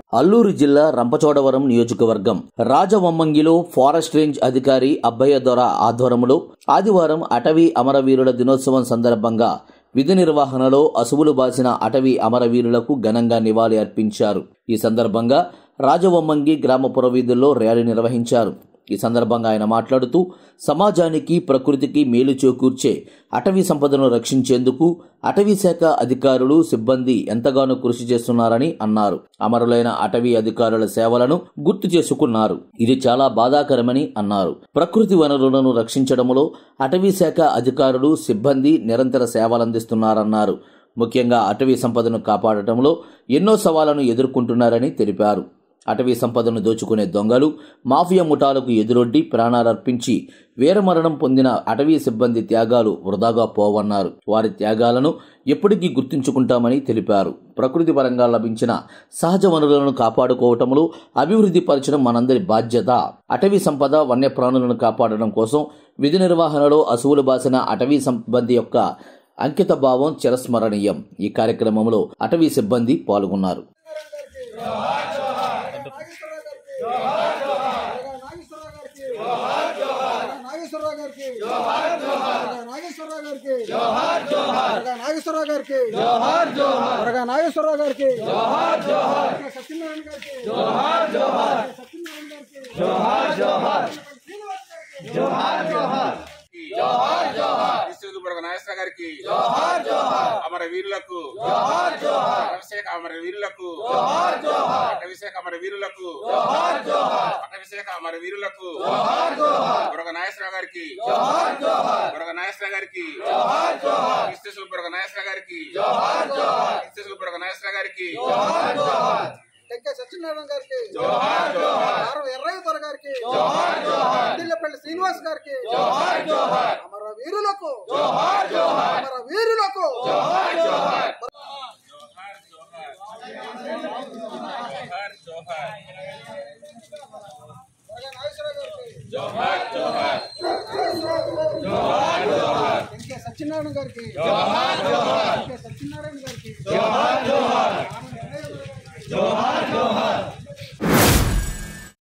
అల్లూరు జిల్లా రంపచోడవరం నియోజకవర్గం రాజవమ్మంగిలో forest range అధికారి అబ్బయ్య దొర ఆధ్వర్యంలో ఆదివారం అటవీ అమరవీరుల దినోత్సవం సందర్భంగా విధి నిర్వహణలో అసువులు బాసిన అటవీ అమరవీరులకు ఘనంగా నివాళి అర్పించారు ఈ సందర్భంగా రాజవమ్మంగి గ్రామ పురవీధుల్లో ర్యాలీ నిర్వహించారు ఈ సందర్భంగా ఆయన మాట్లాడుతూ సమాజానికి ప్రకృతికి మేలు చేకూర్చే అటవీ సంపదను రక్షించేందుకు అటవీ శాఖ అధికారులు సిబ్బంది ఎంతగానో కృషి చేస్తున్నారని అన్నారు అమరులైన అటవీ అధికారుల సేవలను గుర్తు చేసుకున్నారు ఇది చాలా బాధాకరమని అన్నారు ప్రకృతి వనరులను రక్షించడంలో అటవీ శాఖ అధికారులు సిబ్బంది నిరంతర సేవలందిస్తున్నారన్నారు ముఖ్యంగా అటవీ సంపదను కాపాడటంలో ఎన్నో సవాళ్లను ఎదుర్కొంటున్నారని తెలిపారు అటవీ సంపదను దోచుకునే దొంగలు మాఫియా ముఠాలకు ఎదురొడ్డి ప్రాణాలర్పించి వీరమరణం పొందిన అటవీ సిబ్బంది త్యాగాలు వృధాగా పోవన్నారు వారి త్యాగాలను ఎప్పటికీ గుర్తుంచుకుంటామని తెలిపారు ప్రకృతి పరంగా లభించిన సహజ వనరులను కాపాడుకోవటంలో అభివృద్ధి పరచడం మనందరి బాధ్యత అటవీ సంపద వన్యప్రాణులను కాపాడడం కోసం విధి నిర్వహణలో అసువులు బాసిన అటవీ సిబ్బంది యొక్క అంకిత భావం చిరస్మరణీయం ఈ కార్యక్రమంలో అటవీ సిబ్బంది పాల్గొన్నారు నాగేశ్వరరావు గారికి నాగేశ్వరరావు గారికి నాగేశ్వరరావు గారికి త్వరగా నాగేశ్వరరావు గారికి సత్యనారాయణ గారికి సత్యనారాయణ గారికి విశ్వదుర్గ నాగేశ్వర గారికి అమర వీరులకు అటవిశాఖ అమర వీరులకు అటవిశాఖ అమర వీరులకు అటవిశాఖ అమర వీరులకు బురగ నాగేశ్వర గారికి బురగ నాగేశ్వర గారికి విశ్వేశ్వర బురగ నాగేశ్వర గారికి విశ్వేశ్వర బురగ నాగేశ్వర గారికి టెంకే సత్యనారాయణ గారికి ఆరం ఎర్రయ్య దొర గారికి దిల్లపల్లి శ్రీనివాస్ గారికి అమర వీరులకు అమర వీరులకు త్వరగా నాగేశ్వరరావు గారికి టెంకే సత్యనారాయణ గారికి టెంకే సత్యనారాయణ గారికి ఆరం ఎర్రయ్య దొర గారికి